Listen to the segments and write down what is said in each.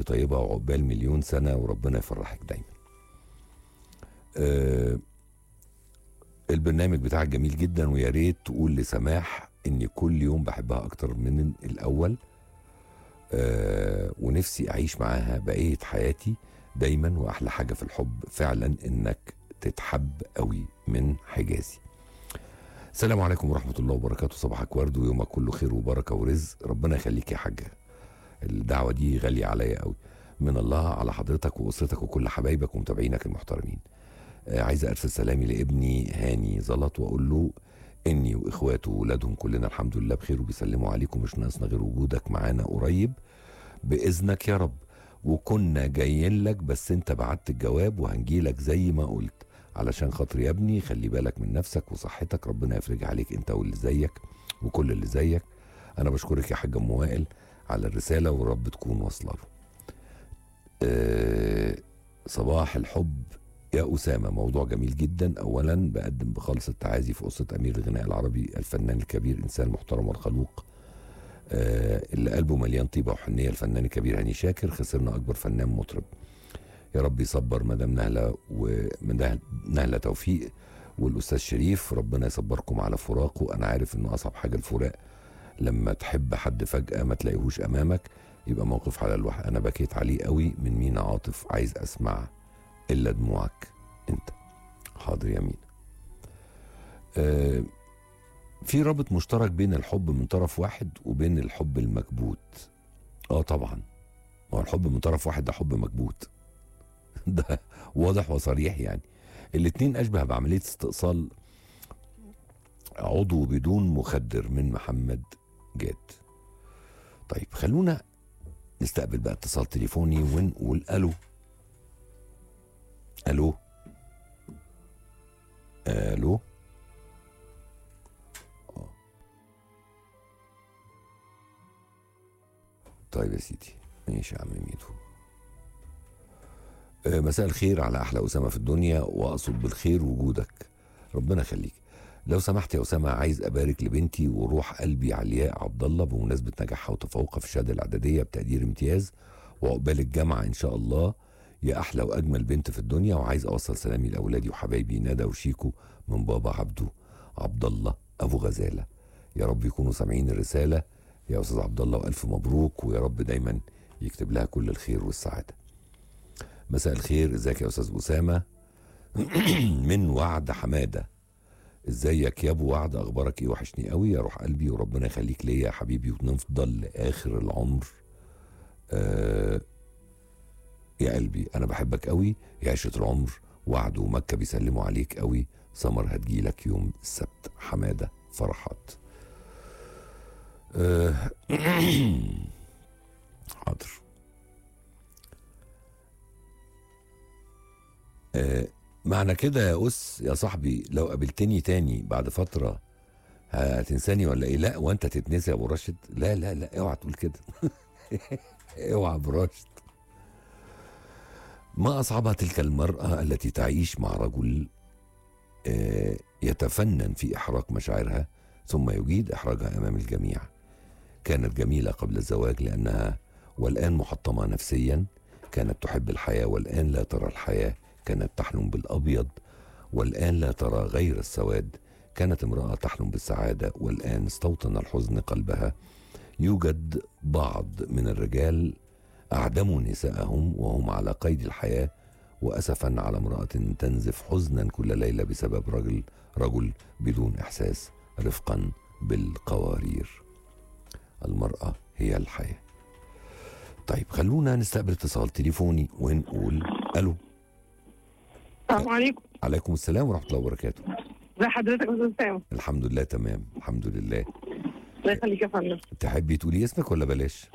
طيبه وعقبال مليون سنه وربنا يفرحك دايما آه البرنامج بتاعك جميل جدا ويا ريت تقول لسماح اني كل يوم بحبها اكتر من الاول آه ونفسي اعيش معاها بقيه حياتي دايما واحلى حاجه في الحب فعلا انك تتحب قوي من حجازي السلام عليكم ورحمه الله وبركاته صباحك ورد ويومك كله خير وبركه ورزق ربنا يخليك يا حاجه الدعوه دي غاليه عليا قوي من الله على حضرتك واسرتك وكل حبايبك ومتابعينك المحترمين آه عايز ارسل سلامي لابني هاني زلط واقول له اني واخواته واولادهم كلنا الحمد لله بخير وبيسلموا عليكم مش ناقصنا غير وجودك معانا قريب باذنك يا رب وكنا جايين لك بس انت بعت الجواب وهنجيلك زي ما قلت علشان خاطر يا ابني خلي بالك من نفسك وصحتك ربنا يفرج عليك انت واللي زيك وكل اللي زيك انا بشكرك يا حاج ام وائل على الرساله ورب تكون واصله له أه صباح الحب يا أسامة موضوع جميل جدا أولا بقدم بخالص التعازي في قصة أمير الغناء العربي الفنان الكبير إنسان محترم والخلوق آه اللي قلبه مليان طيبة وحنية الفنان الكبير هاني شاكر خسرنا أكبر فنان مطرب يا رب يصبر مدام نهلة ومدام نهلة توفيق والأستاذ شريف ربنا يصبركم على فراقه أنا عارف إنه أصعب حاجة الفراق لما تحب حد فجأة ما تلاقيهوش أمامك يبقى موقف على الواحد أنا بكيت عليه قوي من مينا عاطف عايز أسمع إلا دموعك أنت حاضر يا مينا آه في رابط مشترك بين الحب من طرف واحد وبين الحب المكبوت اه طبعا هو الحب من طرف واحد ده حب مكبوت ده واضح وصريح يعني الاتنين اشبه بعمليه استئصال عضو بدون مخدر من محمد جاد طيب خلونا نستقبل بقى اتصال تليفوني ونقول الو الو الو طيب يا سيدي ماشي يا عم ميدو آه مساء الخير على احلى اسامه في الدنيا واقصد بالخير وجودك ربنا يخليك لو سمحت يا اسامه عايز ابارك لبنتي وروح قلبي علياء عبد الله بمناسبه نجاحها وتفوقها في الشهاده الاعداديه بتقدير امتياز وعقبال الجامعه ان شاء الله يا احلى واجمل بنت في الدنيا وعايز اوصل سلامي لاولادي وحبايبي ندى وشيكو من بابا عبده عبد الله ابو غزاله يا رب يكونوا سامعين الرساله يا استاذ عبد الله والف مبروك ويا رب دايما يكتب لها كل الخير والسعاده مساء الخير ازيك يا استاذ اسامه من وعد حماده ازيك يا ابو وعد اخبارك ايه وحشني قوي يا روح قلبي وربنا يخليك ليا يا حبيبي ونفضل لاخر العمر آه يا قلبي انا بحبك قوي يا عشره العمر وعد ومكه بيسلموا عليك قوي سمر هتجيلك يوم السبت حماده فرحات آه حاضر آه معنى كده يا أس يا صاحبي لو قابلتني تاني بعد فترة هتنساني ولا ايه لا وانت تتنسي يا ابو راشد لا لا لا اوعى تقول كده اوعى ابو راشد ما اصعبها تلك المرأة التي تعيش مع رجل آه يتفنن في احراق مشاعرها ثم يجيد احراجها امام الجميع كانت جميلة قبل الزواج لانها والان محطمة نفسيا كانت تحب الحياة والان لا ترى الحياة كانت تحلم بالابيض والان لا ترى غير السواد كانت امراه تحلم بالسعاده والان استوطن الحزن قلبها يوجد بعض من الرجال اعدموا نساءهم وهم على قيد الحياه واسفا على امراه تنزف حزنا كل ليله بسبب رجل رجل بدون احساس رفقا بالقوارير المراه هي الحياه طيب خلونا نستقبل اتصال تليفوني ونقول الو السلام عليكم عليكم السلام ورحمه الله وبركاته ازي حضرتك يا استاذ سام الحمد لله تمام الحمد لله الله يخليك يا فندم تحبي تقولي اسمك ولا بلاش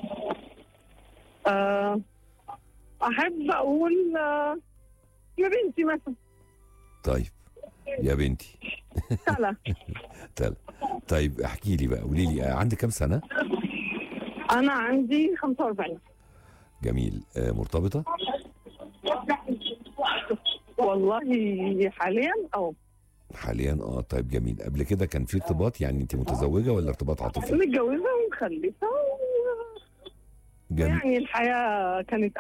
آه، احب اقول آه، يا بنتي مثلا طيب يا بنتي سلا تل. طيب احكي لي بقى قولي لي آه، عندك كام سنه انا عندي 45 جميل آه مرتبطه والله حاليا اه حاليا اه طيب جميل قبل كده كان في ارتباط يعني انت متزوجه ولا ارتباط عاطفي متجوزه ومخلفه و- جميل يعني الحياه كانت